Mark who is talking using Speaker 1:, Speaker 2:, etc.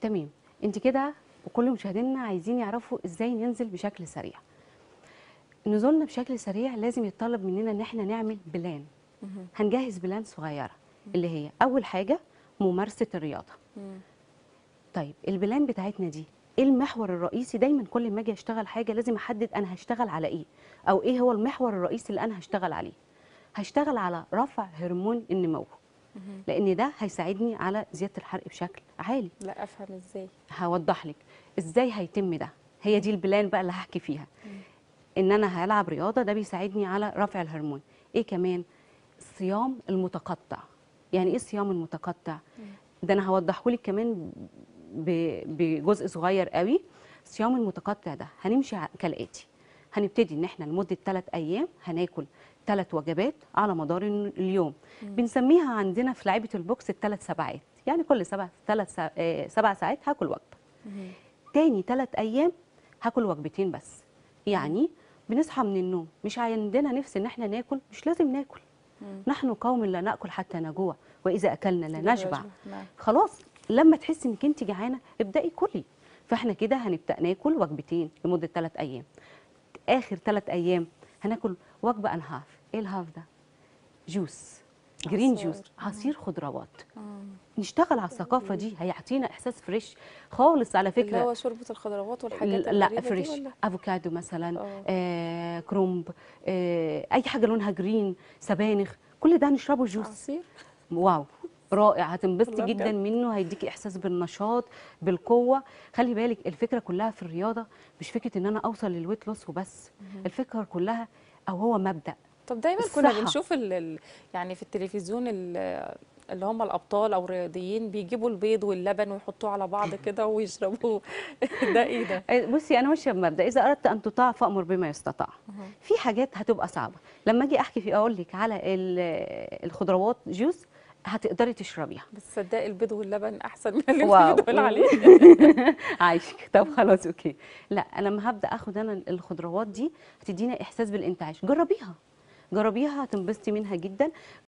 Speaker 1: تمام انت كده وكل مشاهدينا عايزين يعرفوا ازاي ننزل بشكل سريع نزولنا بشكل سريع لازم يتطلب مننا ان احنا نعمل بلان
Speaker 2: مهم.
Speaker 1: هنجهز بلان صغيره اللي هي اول حاجه ممارسه الرياضه
Speaker 2: مم.
Speaker 1: طيب البلان بتاعتنا دي ايه المحور الرئيسي دايما كل ما اجي اشتغل حاجه لازم احدد انا هشتغل على ايه او ايه هو المحور الرئيسي اللي انا هشتغل عليه هشتغل على رفع هرمون النمو
Speaker 2: مهم.
Speaker 1: لان ده هيساعدني على زياده الحرق بشكل عالي
Speaker 2: لا افهم ازاي
Speaker 1: هوضح لك ازاي هيتم ده هي دي البلان بقى اللي هحكي فيها ان انا هلعب رياضه ده بيساعدني على رفع الهرمون ايه كمان الصيام المتقطع يعني ايه الصيام المتقطع ده انا هوضحه لك كمان ب- بجزء صغير قوي الصيام المتقطع ده هنمشي ع- كالاتي هنبتدي ان احنا لمده ثلاث ايام هناكل ثلاث وجبات على مدار ال- اليوم بنسميها عندنا في لعيبه البوكس الثلاث سبعات يعني كل سبع ثلاث سبع ساعات هاكل وجبه
Speaker 2: مهم.
Speaker 1: تاني ثلاث ايام هاكل وجبتين بس يعني بنصحى من النوم مش عندنا نفس ان احنا ناكل مش لازم ناكل
Speaker 2: مم.
Speaker 1: نحن قوم لا ناكل حتى نجوع واذا اكلنا لا نشبع
Speaker 2: نعم.
Speaker 1: خلاص لما تحسي انك انت جعانه ابداي كلي فاحنا كده هنبدا ناكل وجبتين لمده ثلاث ايام اخر ثلاث ايام هناكل وجبه ان هاف ايه الهاف ده جوس جرين
Speaker 2: عصير.
Speaker 1: جوس عصير خضروات
Speaker 2: آه.
Speaker 1: نشتغل على الثقافه دي هيعطينا احساس فريش خالص على فكره
Speaker 2: اللي هو شوربه الخضروات والحاجات
Speaker 1: لا
Speaker 2: الغريبة دي
Speaker 1: فريش
Speaker 2: ولا؟
Speaker 1: افوكادو مثلا
Speaker 2: آه.
Speaker 1: آه كرومب آه اي حاجه لونها جرين سبانخ كل ده هنشربه جوس
Speaker 2: عصير
Speaker 1: واو رائع هتنبسطي
Speaker 2: والله
Speaker 1: جدا
Speaker 2: بجد.
Speaker 1: منه هيديكي احساس بالنشاط بالقوه خلي بالك الفكره كلها في الرياضه مش فكره ان انا اوصل للويت لوس وبس الفكره كلها او هو مبدا
Speaker 2: طب دايما كنا
Speaker 1: الصحة.
Speaker 2: بنشوف ال ال يعني في التلفزيون ال- اللي هم الابطال او الرياضيين بيجيبوا البيض واللبن ويحطوه على بعض كده ويشربوه ده ايه ده
Speaker 1: آه، بصي انا ماشيه بمبدا اذا اردت ان تطاع فامر بما يستطاع
Speaker 2: مهم.
Speaker 1: في حاجات هتبقى صعبه لما اجي احكي في اقول لك على ال- الخضروات جوس هتقدري تشربيها
Speaker 2: بس صدقي البيض واللبن احسن من اللي
Speaker 1: واو.
Speaker 2: انت بتقول عليه
Speaker 1: عايشك طب خلاص اوكي لا لما هبدا اخد انا الخضروات دي هتدينا احساس بالانتعاش جربيها جربيها هتنبسطي منها جدا